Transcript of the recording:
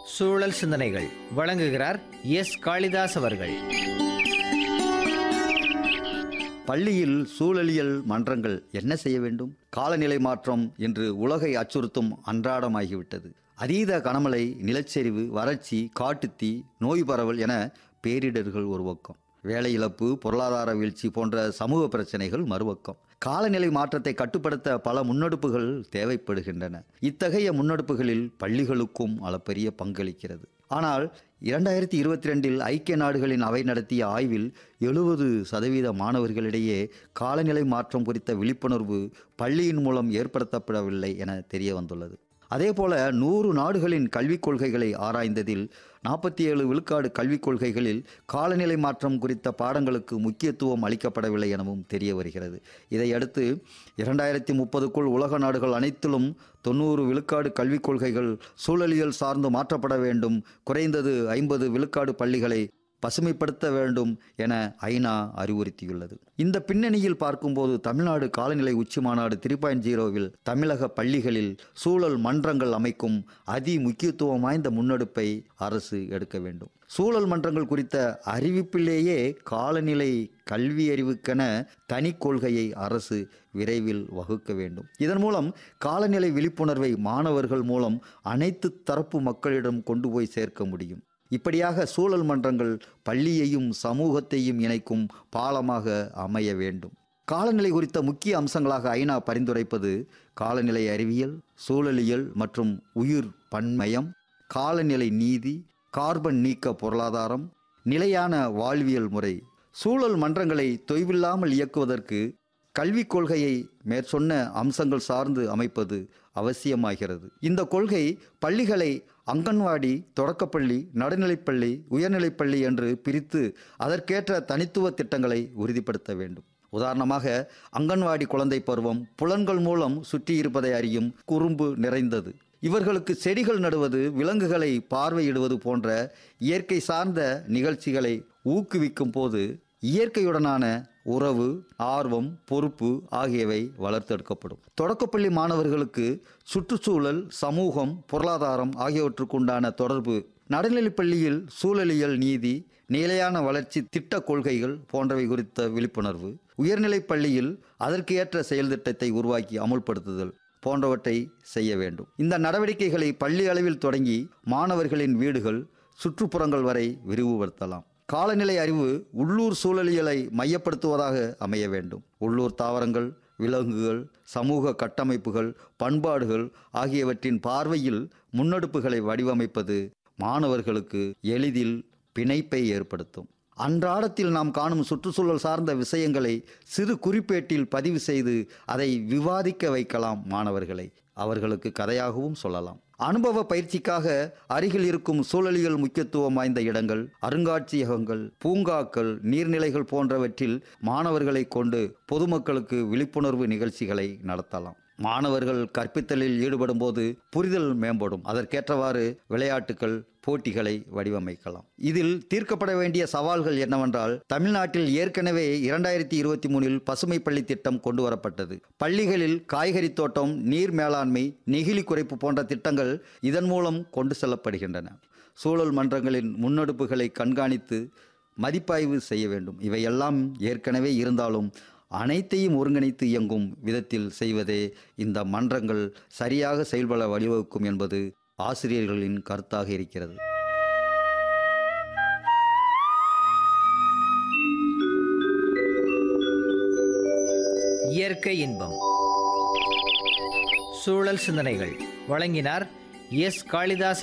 சூழல் சிந்தனைகள் வழங்குகிறார் எஸ் காளிதாஸ் அவர்கள் பள்ளியில் சூழலியல் மன்றங்கள் என்ன செய்ய வேண்டும் காலநிலை மாற்றம் இன்று உலகை அச்சுறுத்தும் அன்றாடமாகிவிட்டது அதீத கனமழை நிலச்சரிவு வறட்சி காட்டுத்தீ நோய் பரவல் என பேரிடர்கள் ஒரு பக்கம் வேலை இழப்பு பொருளாதார வீழ்ச்சி போன்ற சமூக பிரச்சனைகள் மறுபக்கம் காலநிலை மாற்றத்தை கட்டுப்படுத்த பல முன்னெடுப்புகள் தேவைப்படுகின்றன இத்தகைய முன்னெடுப்புகளில் பள்ளிகளுக்கும் அளப்பரிய பங்களிக்கிறது ஆனால் இரண்டாயிரத்தி இருபத்தி ரெண்டில் ஐக்கிய நாடுகளின் அவை நடத்திய ஆய்வில் எழுபது சதவீத மாணவர்களிடையே காலநிலை மாற்றம் குறித்த விழிப்புணர்வு பள்ளியின் மூலம் ஏற்படுத்தப்படவில்லை என தெரிய வந்துள்ளது அதேபோல நூறு நாடுகளின் கல்விக் கொள்கைகளை ஆராய்ந்ததில் நாற்பத்தி ஏழு விழுக்காடு கல்விக் கொள்கைகளில் காலநிலை மாற்றம் குறித்த பாடங்களுக்கு முக்கியத்துவம் அளிக்கப்படவில்லை எனவும் தெரிய வருகிறது இதையடுத்து இரண்டாயிரத்தி முப்பதுக்குள் உலக நாடுகள் அனைத்திலும் தொண்ணூறு விழுக்காடு கல்விக் கொள்கைகள் சூழலியல் சார்ந்து மாற்றப்பட வேண்டும் குறைந்தது ஐம்பது விழுக்காடு பள்ளிகளை பசுமைப்படுத்த வேண்டும் என ஐநா அறிவுறுத்தியுள்ளது இந்த பின்னணியில் பார்க்கும்போது தமிழ்நாடு காலநிலை உச்சி மாநாடு த்ரீ பாயிண்ட் ஜீரோவில் தமிழக பள்ளிகளில் சூழல் மன்றங்கள் அமைக்கும் அதி முக்கியத்துவம் வாய்ந்த முன்னெடுப்பை அரசு எடுக்க வேண்டும் சூழல் மன்றங்கள் குறித்த அறிவிப்பிலேயே காலநிலை கல்வி அறிவுக்கென தனி கொள்கையை அரசு விரைவில் வகுக்க வேண்டும் இதன் மூலம் காலநிலை விழிப்புணர்வை மாணவர்கள் மூலம் அனைத்து தரப்பு மக்களிடம் கொண்டு போய் சேர்க்க முடியும் இப்படியாக சூழல் மன்றங்கள் பள்ளியையும் சமூகத்தையும் இணைக்கும் பாலமாக அமைய வேண்டும் காலநிலை குறித்த முக்கிய அம்சங்களாக ஐநா பரிந்துரைப்பது காலநிலை அறிவியல் சூழலியல் மற்றும் உயிர் பன்மயம் காலநிலை நீதி கார்பன் நீக்க பொருளாதாரம் நிலையான வாழ்வியல் முறை சூழல் மன்றங்களை தொய்வில்லாமல் இயக்குவதற்கு கல்விக் கொள்கையை மேற்சொன்ன அம்சங்கள் சார்ந்து அமைப்பது அவசியமாகிறது இந்த கொள்கை பள்ளிகளை அங்கன்வாடி தொடக்கப்பள்ளி நடுநிலைப்பள்ளி உயர்நிலைப்பள்ளி என்று பிரித்து அதற்கேற்ற தனித்துவ திட்டங்களை உறுதிப்படுத்த வேண்டும் உதாரணமாக அங்கன்வாடி குழந்தை பருவம் புலன்கள் மூலம் சுற்றி இருப்பதை அறியும் குறும்பு நிறைந்தது இவர்களுக்கு செடிகள் நடுவது விலங்குகளை பார்வையிடுவது போன்ற இயற்கை சார்ந்த நிகழ்ச்சிகளை ஊக்குவிக்கும் போது இயற்கையுடனான உறவு ஆர்வம் பொறுப்பு ஆகியவை வளர்த்தெடுக்கப்படும் தொடக்கப்பள்ளி மாணவர்களுக்கு சுற்றுச்சூழல் சமூகம் பொருளாதாரம் ஆகியவற்றுக்குண்டான தொடர்பு நடுநிலைப்பள்ளியில் சூழலியல் நீதி நிலையான வளர்ச்சி திட்ட கொள்கைகள் போன்றவை குறித்த விழிப்புணர்வு உயர்நிலைப் பள்ளியில் அதற்கு ஏற்ற செயல் திட்டத்தை உருவாக்கி அமுல்படுத்துதல் போன்றவற்றை செய்ய வேண்டும் இந்த நடவடிக்கைகளை பள்ளி அளவில் தொடங்கி மாணவர்களின் வீடுகள் சுற்றுப்புறங்கள் வரை விரிவுபடுத்தலாம் காலநிலை அறிவு உள்ளூர் சூழலியலை மையப்படுத்துவதாக அமைய வேண்டும் உள்ளூர் தாவரங்கள் விலங்குகள் சமூக கட்டமைப்புகள் பண்பாடுகள் ஆகியவற்றின் பார்வையில் முன்னெடுப்புகளை வடிவமைப்பது மாணவர்களுக்கு எளிதில் பிணைப்பை ஏற்படுத்தும் அன்றாடத்தில் நாம் காணும் சுற்றுச்சூழல் சார்ந்த விஷயங்களை சிறு குறிப்பேட்டில் பதிவு செய்து அதை விவாதிக்க வைக்கலாம் மாணவர்களை அவர்களுக்கு கதையாகவும் சொல்லலாம் அனுபவ பயிற்சிக்காக அருகில் இருக்கும் சூழலியல் முக்கியத்துவம் வாய்ந்த இடங்கள் அருங்காட்சியகங்கள் பூங்காக்கள் நீர்நிலைகள் போன்றவற்றில் மாணவர்களை கொண்டு பொதுமக்களுக்கு விழிப்புணர்வு நிகழ்ச்சிகளை நடத்தலாம் மாணவர்கள் கற்பித்தலில் ஈடுபடும் போது புரிதல் மேம்படும் அதற்கேற்றவாறு விளையாட்டுகள் போட்டிகளை வடிவமைக்கலாம் இதில் தீர்க்கப்பட வேண்டிய சவால்கள் என்னவென்றால் தமிழ்நாட்டில் ஏற்கனவே இரண்டாயிரத்தி இருபத்தி மூணில் பசுமை பள்ளி திட்டம் கொண்டு வரப்பட்டது பள்ளிகளில் காய்கறி தோட்டம் நீர் மேலாண்மை நெகிழி குறைப்பு போன்ற திட்டங்கள் இதன் மூலம் கொண்டு செல்லப்படுகின்றன சூழல் மன்றங்களின் முன்னெடுப்புகளை கண்காணித்து மதிப்பாய்வு செய்ய வேண்டும் இவையெல்லாம் ஏற்கனவே இருந்தாலும் அனைத்தையும் ஒருங்கிணைத்து இயங்கும் விதத்தில் செய்வதே இந்த மன்றங்கள் சரியாக செயல்பட வழிவகுக்கும் என்பது ஆசிரியர்களின் கருத்தாக இருக்கிறது இயற்கை இன்பம் சூழல் சிந்தனைகள் வழங்கினார் எஸ் காளிதாஸ்